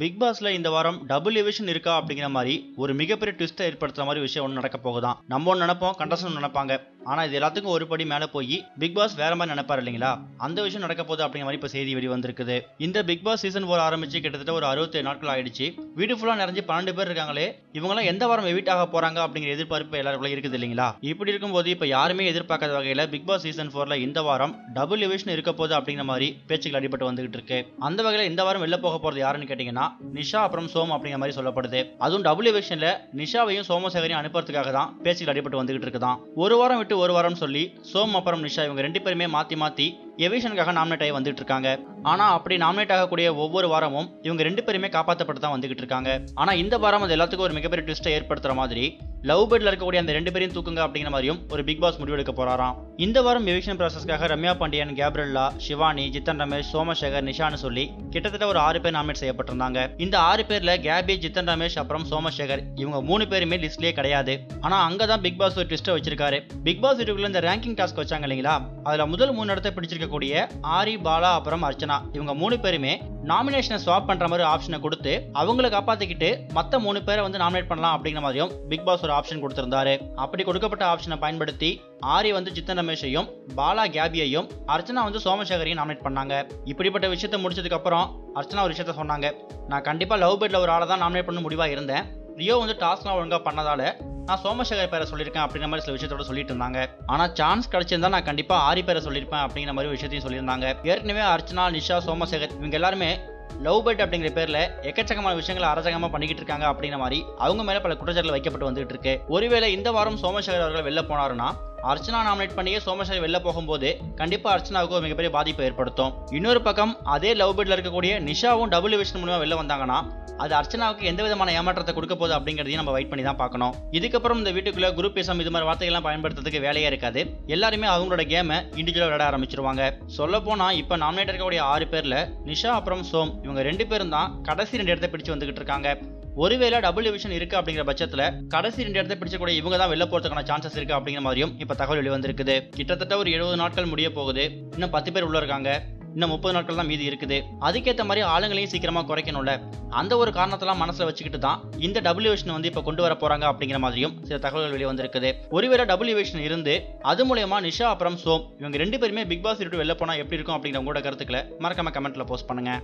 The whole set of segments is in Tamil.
பிக் பாஸ்ல இந்த வாரம் டபுள் எவிஷன் இருக்கா அப்படிங்கிற மாதிரி ஒரு மிகப்பெரிய ட்விஸ்ட்டை ஏற்படுத்துற மாதிரி விஷயம் ஒன்று நடக்க போகுதான் நம்ம ஒன்று நினைப்போம் கண்டஸ்டன் நினைப்பாங்க ஆனா இது எல்லாத்துக்கும் ஒரு படி மேல போய் பிக் பாஸ் வேற மாதிரி நினைப்பாரு இல்லைங்களா அந்த விஷயம் நடக்க போகுது அப்படிங்கிற மாதிரி இப்ப செய்தி வெளி வந்திருக்குது இந்த பிக் பாஸ் சீசன் போர் ஆரம்பிச்சு கிட்டத்தட்ட ஒரு அறுபத்தேழு நாட்கள் ஆயிடுச்சு வீடு ஃபுல்லா நிறைஞ்சு பன்னெண்டு பேர் இருக்காங்களே இவங்களாம் எந்த வாரம் எவிட் ஆக போறாங்க அப்படிங்கிற எதிர்பார்ப்பு எல்லாருக்குள்ள இருக்குது இல்லைங்களா இப்படி இருக்கும்போது இப்ப யாருமே எதிர்பார்க்காத வகையில பிக் பாஸ் சீசன் போர்ல இந்த வாரம் டபுள் எவிஷன் இருக்க போகுது அப்படிங்கிற மாதிரி பேச்சுக்கள் அடிபட்டு வந்துகிட்டு இருக்கு அந்த வகையில இந்த வாரம் வெளில போக போறது யாருன்னு கேட்டீங்கன்னா நிஷா அப்புறம் சோம் அப்படிங்கிற மாதிரி சொல்லப்படுது அதுவும் டபுள் எவிஷன்ல நிஷாவையும் சோமசேகரையும் அனுப்புறதுக்காக தான் பேச்சுக்கள் அடிபட்டு வந்துகிட்டு இருக்குதான் ஒரு வாரம் விட்டு ஒரு வாரம் சொல்லி சோம் அப்புறம் நிஷா இவங்க ரெண்டு பேருமே மாத்தி மாத்தி எவிஷனுக்காக நாமினேட் ஆகி வந்துட்டு இருக்காங்க ஆனா அப்படி நாமினேட் ஆகக்கூடிய ஒவ்வொரு வாரமும் இவங்க ரெண்டு பேருமே காப்பாற்றப்பட்டு தான் வந்துகிட்டு இருக்காங்க ஆனா இந்த வாரம் அது எல்லாத்துக்கும் ஒரு மிகப்பெரிய ட்விஸ்ட்டை ஏற்படுத்துற மாதிரி லவ் பெட்ல இருக்கக்கூடிய அந்த ரெண்டு பேரையும் தூக்குங்க அப்படிங்கிற மாதிரியும் ஒரு பிக் பாஸ் முடிவெடுக்க போறாராம் இந்த வாரம் எவிக்ஷன் ப்ராசஸ்க்காக ரம்யா பாண்டியன் கேப்ரல்லா சிவானி ஜித்தன் ரமேஷ் சோமசேகர் நிஷான்னு சொல்லி கிட்டத்தட்ட ஒரு ஆறு பேர் நாமினேட் செய்யப்பட்டிருந்தாங்க இந்த ஆறு பேர்ல கேபி ஜித்தன் ரமேஷ் அப்புறம் சோமசேகர் இவங்க மூணு பேருமே லிஸ்ட்லயே கிடையாது ஆனா அங்கதான் பிக் பாஸ் ஒரு ட்விஸ்ட்டை வச்சிருக்காரு பிக் பாஸ் வீட்டுக்குள்ள இந்த ரேங்கிங் டாஸ்க் வச்சாங்க இல்லைங்களா அதுல முதல் மூணு இடத்தை பிடிச்சிருக்கக்கூடிய ஆரி பாலா அப்புறம் அர்ச்சனா இவங்க மூணு பேருமே நாமினேஷனை ஸ்வாப் பண்ற மாதிரி ஆப்ஷனை கொடுத்து அவங்கள காப்பாத்திக்கிட்டு மத்த மூணு பேரை வந்து நாமினேட் பண்ணலாம் அப்படிங்கிற மாதிரியும் பிக் பாஸ் ஒரு ஆப்ஷன் கொடுத்திருந்தாரு அப்படி கொடுக்கப்பட்ட ஆப்ஷனை பயன்படுத்தி ஆரி வந்து ஜித்தன் ரமேஷையும் பாலா கேபியையும் அர்ச்சனா வந்து சோமசேகரையும் நாமினேட் பண்ணாங்க இப்படிப்பட்ட விஷயத்த முடிச்சதுக்கு அப்புறம் அர்ச்சனா ஒரு விஷயத்த சொன்னாங்க நான் கண்டிப்பா லவ் பெட்ல ஒரு ஆளை தான் நாமினேட் பண்ண முடிவா இருந்தேன் ரியோ வந்து டாஸ்க்லாம் ஒழுங்கா பண்ணதால நான் சோமசேகர் பேரை சொல்லியிருக்கேன் அப்படிங்கிற மாதிரி சில விஷயத்தோட சொல்லிட்டு இருந்தாங்க ஆனா சான்ஸ் கிடைச்சிருந்தா நான் கண்டிப்பா ஆரி பேரை சொல்லியிருப்பேன் அப்படிங்கிற மாதிரி விஷயத்தையும் சொல்லியிருந்தாங்க ஏற்கனவே அர்ச்சனா நிஷா சோமசேகர் இவங்க எல்லாருமே லவ் பெட் அப்படிங்கிற பேர்ல எக்கச்சக்கமான விஷயங்களை அரசகமா பண்ணிக்கிட்டு இருக்காங்க அப்படிங்கிற மாதிரி அவங்க மேல பல குற்றச்சாட்டுகள் வைக்கப்பட்டு வந்துட்டு இருக்கு ஒருவேளை இந்த வாரம் சோமசேகர் அவர்கள் வெளில போனாருன்னா அர்ச்சனா நாமினேட் பண்ணியே சோமசேகர் வெளில போகும்போது கண்டிப்பா அர்ச்சனாவுக்கு ஒரு மிகப்பெரிய பாதிப்பை ஏற்படுத்தும் இன்னொரு பக்கம் அதே லவ் பெட்ல இருக்கக்கூடிய நிஷாவும் டபுள் விஷன் மூலமா வெளில வந்தாங்கன்னா அது அர்ச்சனாவுக்கு எந்த விதமான ஏமாற்றத்தை கொடுக்க போகுது அப்படிங்கிறதையும் நம்ம வெயிட் பண்ணி தான் பார்க்கணும் இதுக்கப்புறம் இந்த வீட்டுக்குள்ள குரூப் பேசம் இது மாதிரி வார்த்தைகள்லாம் பயன்படுத்துறதுக்கு வேலையே இருக்காது எல்லாருமே அவங்களோட கேமை இண்டிவிஜுவலாக விளையாட ஆரம்பிச்சிருவாங்க சொல்ல போனா இப்போ நாமினேட் இருக்கக்கூடிய ஆறு பேர்ல நிஷா அப்புறம் சோம் இவங்க ரெண்டு பேரும் தான் கடைசி ரெண்டு இடத்தை பிடிச்சு வந்துகிட்டு இருக்காங்க ஒருவேளை டபுள் டிவிஷன் இருக்கு அப்படிங்கிற பட்சத்துல கடைசி ரெண்டு இடத்தை பிடிச்சக்கூடிய இவங்க தான் வெளில போறதுக்கான சான்சஸ் இருக்கு அப்படிங்கிற மாதிரியும் இப்ப தகவல் வெளிவந்திருக்குது கிட்டத்தட்ட ஒரு எழுபது நாட்கள் முடிய போகுது இன்னும் பத்து பேர் உள்ள இருக்காங்க இன்னும் முப்பது நாட்கள் தான் மீதி இருக்குது அதுக்கேற்ற மாதிரி ஆளுங்களையும் சீக்கிரமா குறைக்கணும்ல அந்த ஒரு காரணத்தெல்லாம் மனசுல வச்சுக்கிட்டு தான் இந்த டபிள்யூவேஷன் வந்து இப்ப கொண்டு வர போறாங்க அப்படிங்கிற மாதிரியும் சில தகவல்கள் வெளியே வந்திருக்குது ஒருவேளை டபிள்யூவேஷன் இருந்து அது மூலயமா நிஷா அப்புறம் சோம் இவங்க ரெண்டு பேருமே பிக் பாஸ் விட்டு வெளில போனா எப்படி இருக்கும் அப்படிங்கிற உங்களோட கருத்துக்களை மறக்காம கமெண்ட்ல போஸ்ட் பண்ணுங்க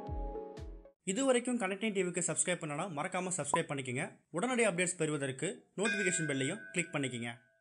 இது வரைக்கும் கனெக்டிங் டிவிக்கு சப்ஸ்கிரைப் பண்ணனா மறக்காமல் சப்ஸ்கிரைப் பண்ணிக்கங்க உடனடி அப்டேட்ஸ் பெறுவதற்கு நோட்டிஃபிகேஷன் பெல்லையும் கிளிக் பண்ணிக்கங்க